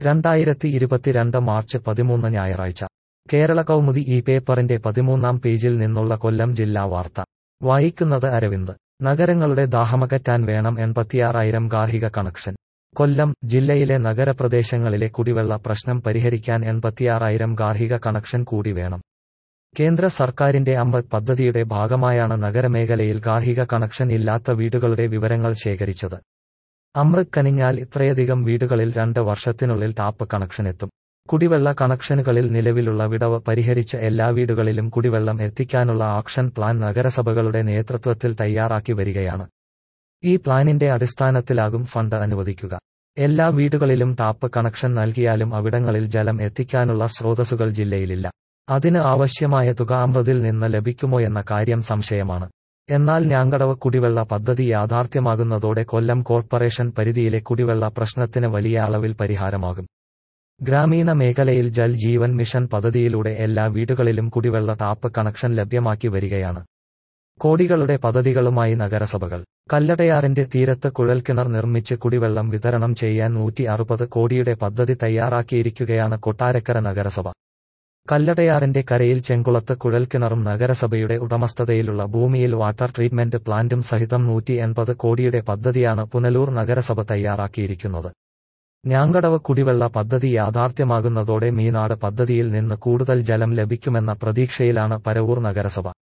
രണ്ടായിരത്തി ഇരുപത്തിരണ്ട് മാർച്ച് പതിമൂന്ന് ഞായറാഴ്ച കേരള കൗമുദി ഈ പേപ്പറിന്റെ പതിമൂന്നാം പേജിൽ നിന്നുള്ള കൊല്ലം ജില്ലാ വാർത്ത വായിക്കുന്നത് അരവിന്ദ് നഗരങ്ങളുടെ ദാഹമകറ്റാൻ വേണം എൺപത്തിയാറായിരം ഗാർഹിക കണക്ഷൻ കൊല്ലം ജില്ലയിലെ നഗരപ്രദേശങ്ങളിലെ കുടിവെള്ള പ്രശ്നം പരിഹരിക്കാൻ എൺപത്തിയാറായിരം ഗാർഹിക കണക്ഷൻ കൂടി വേണം കേന്ദ്ര സർക്കാരിന്റെ അമൃത് പദ്ധതിയുടെ ഭാഗമായാണ് നഗരമേഖലയിൽ ഗാർഹിക കണക്ഷൻ ഇല്ലാത്ത വീടുകളുടെ വിവരങ്ങൾ ശേഖരിച്ചത് അമൃത് കനിഞ്ഞാൽ ഇത്രയധികം വീടുകളിൽ രണ്ട് വർഷത്തിനുള്ളിൽ ടാപ്പ് കണക്ഷൻ എത്തും കുടിവെള്ള കണക്ഷനുകളിൽ നിലവിലുള്ള വിടവ് പരിഹരിച്ച് എല്ലാ വീടുകളിലും കുടിവെള്ളം എത്തിക്കാനുള്ള ആക്ഷൻ പ്ലാൻ നഗരസഭകളുടെ നേതൃത്വത്തിൽ തയ്യാറാക്കി വരികയാണ് ഈ പ്ലാനിന്റെ അടിസ്ഥാനത്തിലാകും ഫണ്ട് അനുവദിക്കുക എല്ലാ വീടുകളിലും ടാപ്പ് കണക്ഷൻ നൽകിയാലും അവിടങ്ങളിൽ ജലം എത്തിക്കാനുള്ള സ്രോതസ്സുകൾ ജില്ലയിലില്ല അതിന് ആവശ്യമായ തുക അമൃതിൽ നിന്ന് ലഭിക്കുമോയെന്ന കാര്യം സംശയമാണ് എന്നാൽ ഞാങ്കടവ് കുടിവെള്ള പദ്ധതി യാഥാർത്ഥ്യമാകുന്നതോടെ കൊല്ലം കോർപ്പറേഷൻ പരിധിയിലെ കുടിവെള്ള പ്രശ്നത്തിന് വലിയ അളവിൽ പരിഹാരമാകും ഗ്രാമീണ മേഖലയിൽ ജൽ ജീവൻ മിഷൻ പദ്ധതിയിലൂടെ എല്ലാ വീടുകളിലും കുടിവെള്ള ടാപ്പ് കണക്ഷൻ ലഭ്യമാക്കി വരികയാണ് കോടികളുടെ പദ്ധതികളുമായി നഗരസഭകൾ കല്ലടയാറിന്റെ തീരത്ത് കുഴൽക്കിണർ നിർമ്മിച്ച് കുടിവെള്ളം വിതരണം ചെയ്യാൻ നൂറ്റി അറുപത് കോടിയുടെ പദ്ധതി തയ്യാറാക്കിയിരിക്കുകയാണ് കൊട്ടാരക്കര നഗരസഭ കല്ലടയാറിന്റെ കരയിൽ ചെങ്കുളത്ത് കുഴൽക്കിണറും നഗരസഭയുടെ ഉടമസ്ഥതയിലുള്ള ഭൂമിയിൽ വാട്ടർ ട്രീറ്റ്മെന്റ് പ്ലാന്റും സഹിതം നൂറ്റി എൺപത് കോടിയുടെ പദ്ധതിയാണ് പുനലൂർ നഗരസഭ തയ്യാറാക്കിയിരിക്കുന്നത് ഞാങ്കടവ് കുടിവെള്ള പദ്ധതി യാഥാർത്ഥ്യമാകുന്നതോടെ മീനാട് പദ്ധതിയിൽ നിന്ന് കൂടുതൽ ജലം ലഭിക്കുമെന്ന പ്രതീക്ഷയിലാണ് പരവൂർ നഗരസഭ